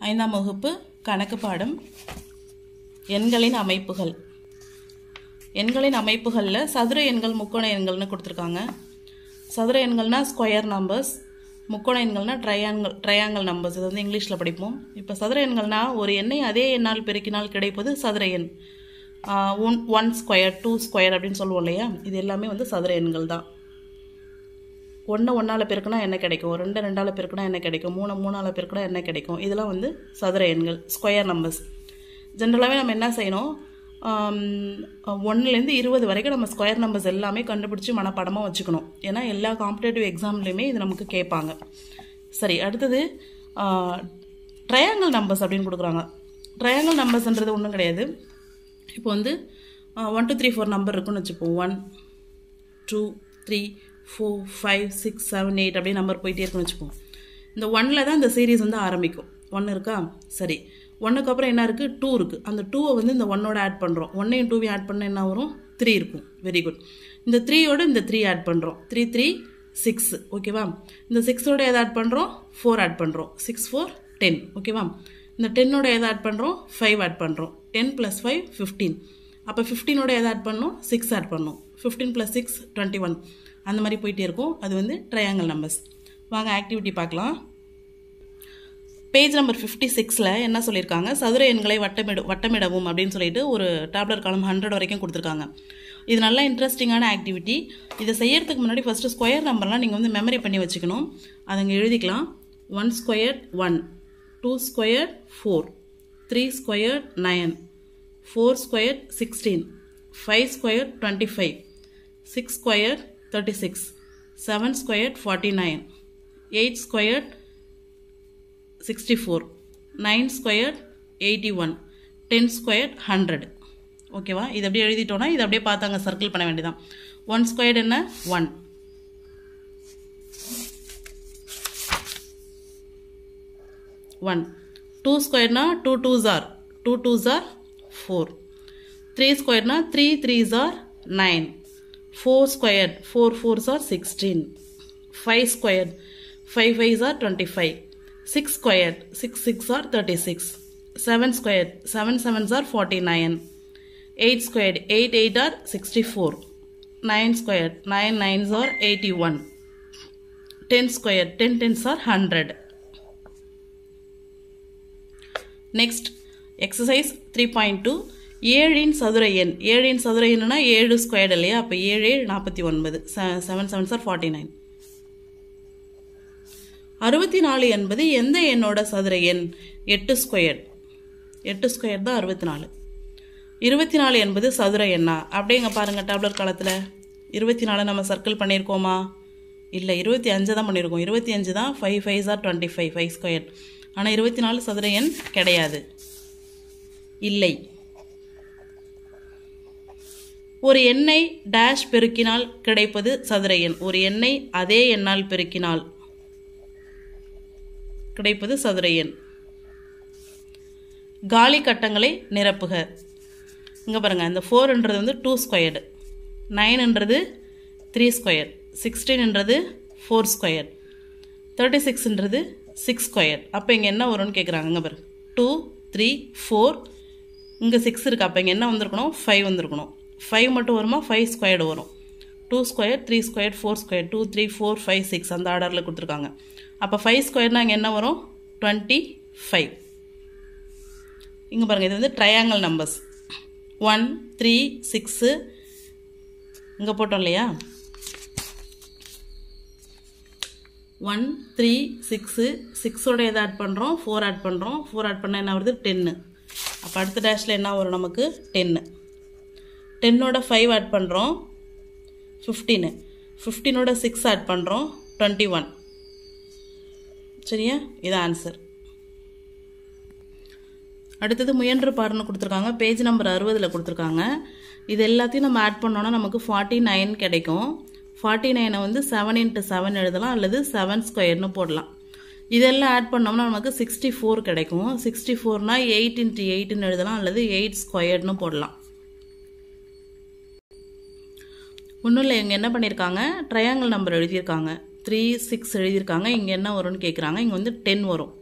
ஐந்தாம் வகுப்பு கணக்கு பாடம் எண்களின் அமைப்புகள் எண்களின் அமைப்புகளில் சதுர எண்கள் முக்கோண எண்கள்னு கொடுத்துருக்காங்க சதுர எண்கள்னா ஸ்கொயர் நம்பர்ஸ் முக்கோண எண்கள்னா ட்ரையாங்கிள் ட்ரையாங்கிள் நம்பர்ஸ் இது வந்து இங்கிலீஷில் படிப்போம் இப்போ சதுர எண்கள்னா ஒரு எண்ணை அதே எண்ணால் பெருக்கினால் கிடைப்பது சதுர எண் one one square two square அப்படின்னு சொல்லுவோம் இல்லையா இது எல்லாமே வந்து சதுர எண்கள் தான் ஒன்று ஒன்றால் பெருக்குனா என்ன கிடைக்கும் ரெண்டு ரெண்டால் பெருக்குனா என்ன கிடைக்கும் மூணு மூணால் பெருக்குனா என்ன கிடைக்கும் இதெல்லாம் வந்து சதுர எண்கள் ஸ்கொயர் நம்பர்ஸ் ஜென்ரலாகவே நம்ம என்ன செய்யணும் ஒன்றுலேருந்து இருபது வரைக்கும் நம்ம ஸ்கொயர் நம்பர்ஸ் எல்லாமே கண்டுபிடிச்சி மனப்பாடமாக வச்சுக்கணும் ஏன்னா எல்லா காம்படேட்டிவ் எக்ஸாம்லேயுமே இது நமக்கு கேட்பாங்க சரி அடுத்தது ட்ரையாங்கிள் நம்பர்ஸ் அப்படின்னு கொடுக்குறாங்க ட்ரையாங்கிள் நம்பர்ஸ்ன்றது ஒன்றும் கிடையாது இப்போ வந்து one two three four number இருக்குன்னு வச்சுப்போம் one two three four five six seven eight அப்படியே நம்பர் போயிட்டே இருக்குன்னு வச்சுப்போம் இந்த ஒன்னில் தான் இந்த சீரீஸ் வந்து ஆரம்பிக்கும் ஒன்று இருக்கா சரி ஒன்றுக்கு அப்புறம் என்ன இருக்குது டூ இருக்குது அந்த டூவை வந்து இந்த ஒன்னோட ஆட் பண்ணுறோம் ஒன்னையும் டூவையும் ஆட் பண்ண என்ன வரும் த்ரீ இருக்கும் வெரி குட் இந்த த்ரீயோட இந்த த்ரீ ஆட் பண்ணுறோம் த்ரீ த்ரீ சிக்ஸ் ஓகேவா இந்த சிக்ஸோட எதை ஆட் பண்ணுறோம் ஃபோர் ஆட் பண்ணுறோம் சிக்ஸ் ஃபோர் டென் ஓகேவா இந்த டென்னோட எதை ஆட் பண்ணுறோம் ஃபைவ் ஆட் பண்ணுறோம் டென் ப்ளஸ் ஃபைவ் ஃபிஃப்டீன் அப்போ ஃபிஃப்டீனோட எதை ஆட் பண்ணணும் சிக்ஸ் ஆட் பண்ணணும் fifteen plus six twenty one அந்த மாதிரி போயிட்டே இருக்கும் அது வந்து ட்ரையாங்கிள் நம்பர்ஸ் வாங்க ஆக்டிவிட்டி பார்க்கலாம் பேஜ் நம்பர் ஃபிஃப்டி சிக்ஸில் என்ன சொல்லியிருக்காங்க சதுர எண்களை வட்டமிடு வட்டமிடவும் அப்படின்னு சொல்லிட்டு ஒரு டேப்லெட் காலம் ஹண்ட்ரட் வரைக்கும் கொடுத்துருக்காங்க இது நல்ல இன்ட்ரெஸ்டிங்கான ஆக்டிவிட்டி இதை செய்யறதுக்கு முன்னாடி ஃபஸ்ட்டு ஸ்கொயர் நம்பர்லாம் நீங்கள் வந்து மெமரி பண்ணி வச்சுக்கணும் அதை இங்கே எழுதிக்கலாம் one square one two square four three square nine four square sixteen five square twenty five six square thirty six seven square forty nine eight square sixty four nine square eighty one ten square hundred ஓகேவா இது அப்படியே எழுதிட்டோன்னா இது அப்படியே பார்த்தாங்க circle பண்ண வேண்டியதான் one square என்ன one one two ஸ்கொயர்னா டூ டூ ஜார் டூ டூ ஜார் ஃபோர் த்ரீ ஸ்கொயர்னா த்ரீ த்ரீ ஜார் nine four square four four ஜார் sixteen five square five five ஜார் twenty five six square six six are thirty six seven square seven sevens are forty nine eight square eight eight are sixty four nine square nine nines are eighty one ten square ten tens R hundred next exercise three point two ஏழின் சதுர எண் ஏழின் சதுர எண்ணுனா ஏழு squared இல்லையா அப்போ ஏழு ஏழு நாற்பத்தி ஒன்பது செவன் செவன் சார் ஃபார்ட்டி நைன் அறுபத்தி நாலு என்பது எந்த எண்ணோட சதுர எண் எட்டு ஸ்கொயர் எட்டு ஸ்கொயர் தான் அறுபத்தி நாலு இருபத்தி நாலு என்பது சதுர எண்ணா அப்படியேங்க பாருங்கள் டேப்லெட் காலத்தில் இருபத்தி நாலு நம்ம சர்க்கிள் பண்ணியிருக்கோமா இல்லை இருபத்தி அஞ்சு தான் பண்ணியிருக்கோம் இருபத்தி அஞ்சு தான் five five are twenty five five square ஆனால் இருபத்தி நாலு சதுர எண் கிடையாது இல்லை ஒரு எண்ணை டேஷ் பெருக்கினால் கிடைப்பது சதுர எண் ஒரு எண்ணை அதே எண்ணால் பெருக்கினால் கிடைப்பது சதுர எண் காலி கட்டங்களை நிரப்புக இங்கே பாருங்கள் இந்த ஃபோர்ன்றது வந்து டூ ஸ்கொயர்டு நைன்ன்றது த்ரீ ஸ்கொயர் சிக்ஸ்டீன்ன்றது ஃபோர் ஸ்கொயர் தேர்ட்டி சிக்ஸ்ன்றது சிக்ஸ் ஸ்கொயர் அப்போ இங்கே என்ன வரும்னு கேட்குறாங்க இங்கே பாரு டூ த்ரீ ஃபோர் இங்கே சிக்ஸ் இருக்குது அப்போ இங்கே என்ன வந்திருக்கணும் ஃபைவ் வந்திருக்கணும் ஃபைவ் மட்டும் வருமா ஃபைவ் ஸ்கொயர்டு வரும் two square three square four square two three four five six அந்த ஆர்டரில் கொடுத்துருக்காங்க அப்போ ஃபைவ் ஸ்கொயர்னால் இங்கே என்ன வரும் டுவெண்ட்டி ஃபைவ் இங்கே பாருங்கள் இது வந்து triangle numbers one three six இங்கே போட்டோம் இல்லையா ஒன் த்ரீ சிக்ஸு சிக்ஸோட எதை ஆட் பண்ணுறோம் ஃபோர் ஆட் பண்ணுறோம் ஃபோர் ஆட் பண்ணால் என்ன வருது டென்னு அப்போ அடுத்த டேஷில் என்ன வரும் நமக்கு டென்னு டென்னோட ஃபைவ் ஆட் பண்ணுறோம் ஃபிஃப்டீனு ஃபிஃப்டீனோட சிக்ஸ் ஆட் பண்ணுறோம் டுவெண்ட்டி ஒன் சரியா இது ஆன்சர் அடுத்தது முயன்று பாருன்னு கொடுத்துருக்காங்க பேஜ் நம்பர் அறுபதில் கொடுத்துருக்காங்க இது எல்லாத்தையும் நம்ம ஆட் பண்ணோன்னா நமக்கு ஃபார்ட்டி நைன் கிடைக்கும் ஃபார்ட்டி நைனை வந்து செவன் இன்ட்டு செவன் எழுதலாம் அல்லது செவன் ஸ்கொயர்னு போடலாம் இதெல்லாம் ஆட் பண்ணோம்னா நமக்கு சிக்ஸ்டி ஃபோர் கிடைக்கும் சிக்ஸ்டி ஃபோர்னா எயிட் இன்ட்டு எயிட்னு எழுதலாம் அல்லது எயிட் ஸ்கொயர்னு போடலாம் ஒன்றும் இல்லை இவங்க என்ன பண்ணியிருக்காங்க ட்ரையாங்கிள் நம்பர் எழுதியிருக்காங்க த்ரீ சிக்ஸ் எழுதியிருக்காங்க இங்கே என்ன வரும்னு கேட்குறாங்க இங்கே வந்து டென் வரும்